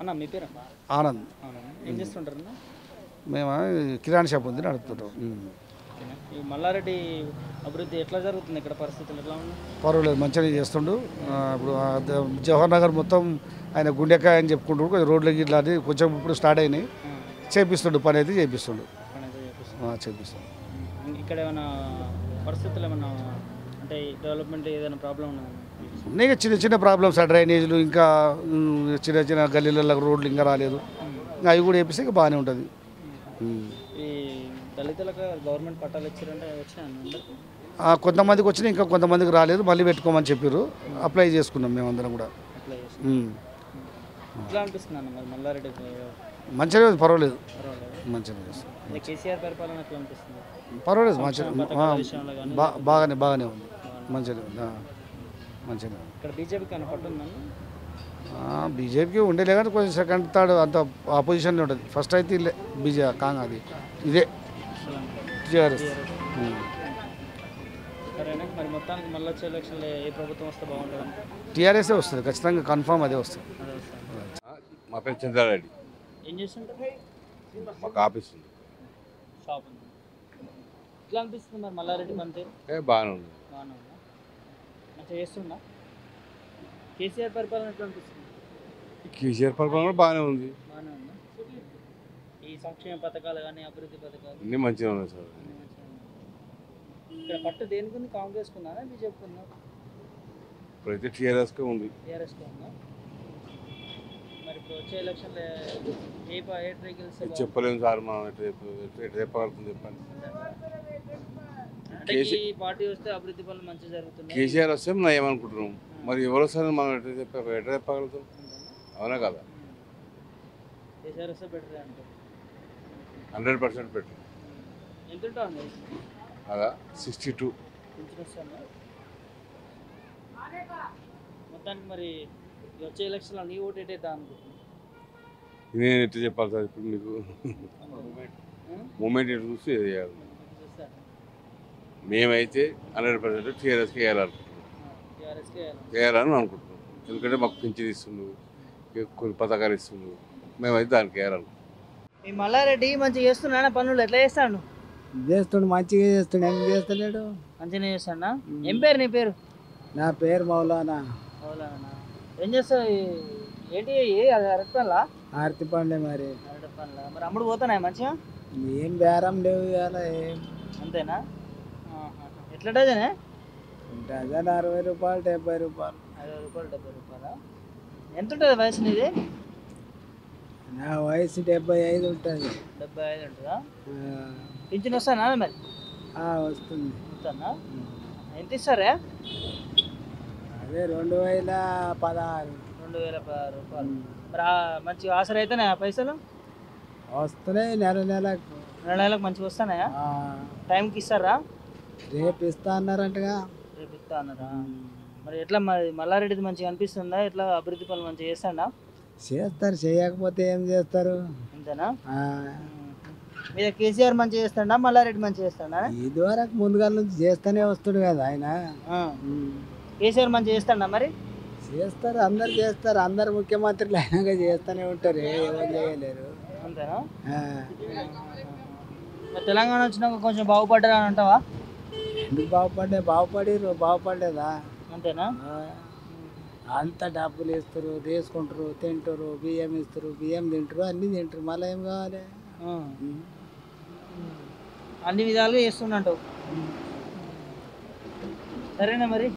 అన్న మీ పేరు ఆనంద్ అవునా ఏం చేస్తుంటారన్న మేము కిరాణా షాప్ ఉంది నడుపుతుంటాం ఉమ్. ఓకేనా? ఈ మల్లారెడ్డి అభివృద్ధి ఎట్లా జరుగుతుంది ఇక్కడ పరిస్థితులు ఎట్లా ఉన్నాయి పర్వాలేదు మంచిగా చేస్తుండు ఆ, ఇప్పుడు ఆ ద- జవహర్ నగర్ మొత్తం ఆయన గుండెకాయ అని చెప్పుకుంటాడు కొంచెం రోడ్లకి ఇట్లా అది కొంచెం ఇప్పుడు స్టార్ట్ అయినాయి చేపిస్తుండు పని అయితే చేపిస్తుండు పని అయితే చేపిస్తుంది. ఆ, చేపిస్తుండు ఉమ్, ఇక్కడ ఏమైనా పరిస్థితులు ఏమైనా అంటే డెవలప్మెంట్ ఏదైనా ప్రాబ్లం ఉన్నదా ఉన్నాయి ఇక చిన్న చిన్న ప్రాబ్లమ్స్ ఆ డ్రైనేజీలు ఇంకా ఉమ్, చిన్న చిన్న గల్లీలలో రోడ్లు ఇంకా రాలేదు ఇంకా అవి కూడా వేపిస్తే ఇంకా బాగానే ఉంటుంది ఉమ్. ఈ దళితులకు గవర్నమెంట్ పట్టాలు ఇచ్చారంటే వచ్చాను అందరికి ఆ, కొంతమందికి వచ్చినాయి ఇంకా కొంతమందికి రాలేదు మళ్ళీ పెట్టుకోమని చెప్పారు అప్లై చేసుకున్నాం మేమందరం కూడా అప్లై చేసి ఉమ్. ఎట్లా అనిపిస్తుంది అన్న మరి మల్లారెడ్డి మంచిగా ఉంది, పర్వాలేదు పర్వాలేదు మంచిగా చేస్తుంది. అంటే కేసీఆర్ పరిపాలన ఎట్లా అనిపిస్తుంది పర్వాలేదు మంచిగా పథకాల విషయంలో కానీ బా బాగానే బాగానే ఉంది మంచిగా ఉంది ఆ, మంచిగా ఉంది ఇక్కడ బీజేపీకి అని పట్టుందన్న బీజేపీకి ఉండేలే కానీ కొంచెం సెకండ్ థర్డ్ అంత ఆపోజిషన్లో ఉంటుంది ఫస్ట్ అయితే ఇల్లే బీజే కాంగ్ అది ఇదే టీఆర్ఎస్ సరేనా మరి మొత్తానికి మళ్ళీ వచ్చే ఎలక్షన్లో ఏ ప్రభుత్వం వస్తే బాగుంటుంది అనుకో టీఆర్ఎస్ఏ వస్తుంది ఖచ్చితంగా కన్ఫామ్ అదే వస్తుంది అదే వస్తుంది మా పేరు చంద్రారెడ్డి ఏం చేస్తుంటారు మాకు ఆఫీస్ ఉంది షాప్ ఉంది ఎట్లా అనిపిస్తుంది మరి మల్లారెడ్డి పనితీరు ఏ బాగానే ఉంది బాగానే ఉందా మంచిగా చేస్తుందా కేసీఆర్ పరిపాలన ఎట్లా అనిపిస్తుంది కేసీఆర్ పరిపాలన కూడా బాగానే ఉంది బాగానే ఉందా ఈ సంక్షేమ పథకాలు కానీ అభివృద్ధి పథకాలు అన్నీ మంచిగా ఉన్నాయి సార్ అన్నీ మంచిగా ఉన్నాయి. ఇక్కడ పట్టు దేనికి ఉంది కాంగ్రెస్ ఉందా బీజేపీ ఉందా ఇప్పుడైతే టీఆర్ఎస్కే ఉంది టీఆర్ఎస్ ఉందా మరి ఇప్పుడు వచ్చే ఎలక్షన్లో ఏ పా- ఏ ట్రై గెలిస్తే ఇది చెప్పలేము సార్ మనం ఎట్లా చెప్ప- ఎట్లా ఎట్లా చెప్పగలుగుతుంది చెప్పండి అంటే కేసీ- ఈ పార్టీ వస్తే అభివృద్ధి పనులు మంచిగా జరుగుతున్నాయి కేసీఆర్ వస్తే మనం ఏమనుకుంటున్నాం మరి ఎవరు వస్తారని మనం ఎట్లా చెప్ప ఎట్లా చెప్పగలుగుతాం అవునా కదా కేసీఆర్ వస్తే బెటర్ అంటారు హండ్రెడ్ పర్సెంట్ పెట్టు ఎంత ఉంటుంది అదా సిక్స్టీ టూ పింఛన్ వస్తుందా మొత్తానికి మరి ఈ వచ్చే ఎలక్షన్లో నీ ఓటు ఎటేద్దాం అనుకుంటున్నాను నేను ఎట్లా చెప్పాలి సార్ ఇప్పుడు మీకు మూమెంట్ ఎటు చూస్తే ఇది చేయాలి చూస్తాను మేమైతే హండ్రెడ్ పర్సెంట్ టీఆర్ఎస్కి వేయాలనుకుంటున్నాం టీఆర్ఎస్కే వేయాలని అనుకుంటున్నాం ఎందుకంటే మాకు పింఛన్ ఇస్తుండ్రు ఇంకా కొన్ని పథకాలు ఇస్తుండ్రు మేమైతే దానికి వేయాలనుకుంటున్నాం ఈ మల్లారెడ్డి మంచిగా చేస్తున్నాడా పనులు ఎట్లా చేస్తాడు చేస్తుండు మంచిగా చేస్తుండు ఏం చేస్తలేడు మంచిగానే చేస్తాడా ఏం పేరు నీ పేరు నా పేరు మౌలానా అవునా ఏం చేస్తావు ఈ- ఏంటి ఏ అది అరటి పనులా ఆర్తి పండే మరి అరటి పనులా మరి అమ్ముడు పోతున్నాయి మంచిగా ఏం బేరం లేవు ఇవాళ ఏం అంతేనా ఆహా. ఎట్లా డజనే డజన్ అరవై రూపాయలు డెబ్బై రూపాయలు అరవై రూపాయలు డెబ్బై రూపాయలా ఎంత ఉంటుంది వయసు నీది నా వయసు డెబ్బై ఐదు ఉంటుంది డెబ్బై ఐదు ఉంటుందా పింఛన్ వస్తానా మరి వస్తుంది వస్తానా ఎంత ఇస్తారా అదే రెండు వేల పదహారు రెండు వేల పదహారు రూపాయలు మరి ఆ మంచిగా ఆసర అయితేనే ఆ పైసలు వస్తున్నాయి నెల నెలకు నెల నెలకు మంచిగా వస్తానాయా ఆ, టైంకి ఇస్తారా రేపు ఇస్తా అన్నారంటగా రేపు ఇస్తా అన్నారా మరి ఎట్లా మరి మల్లారెడ్డిది మంచిగా అనిపిస్తుందా ఎట్లా అభివృద్ధి పనులు మంచిగా చేస్తాడా చేస్తారు చేయకపోతే ఏం చేస్తారు అంతేనా ఆ, మీద కేసీఆర్ మంచిగా చేస్తాడా మల్లారెడ్డి మంచిగా చేస్తాడా ఇదివరకు ముందుగా నుంచి చేస్తూనే వస్తుడు కదా ఆయన ఆ. ఉమ్. కేసీఆర్ మంచిగా చేస్తాడా మరి చేస్తారు అందరు చేస్తారు అందరు ముఖ్యమంత్రులు అయినాక చేస్తూనే ఉంటారు ఎవరు చేయలేరు అంతేనా ఆ, మరి తెలంగాణ వచ్చినాక కొంచెం బాగుపడ్డారా అని అంటావా ఎందుకు బాగుపడ్డే బాగుపడిర్రు బాగుపడలేదా అంతేనా ఆ, అంత డబ్బులు ఇస్తారు తీసుకుంటారు తింటారు బియ్యం ఇస్తారు బియ్యం తింటారు అన్నీ తింటారు మళ్ళీ ఏం కావాలి ఆ. అన్ని విధాలుగా చేస్తున్నట్టు సరేనా మరి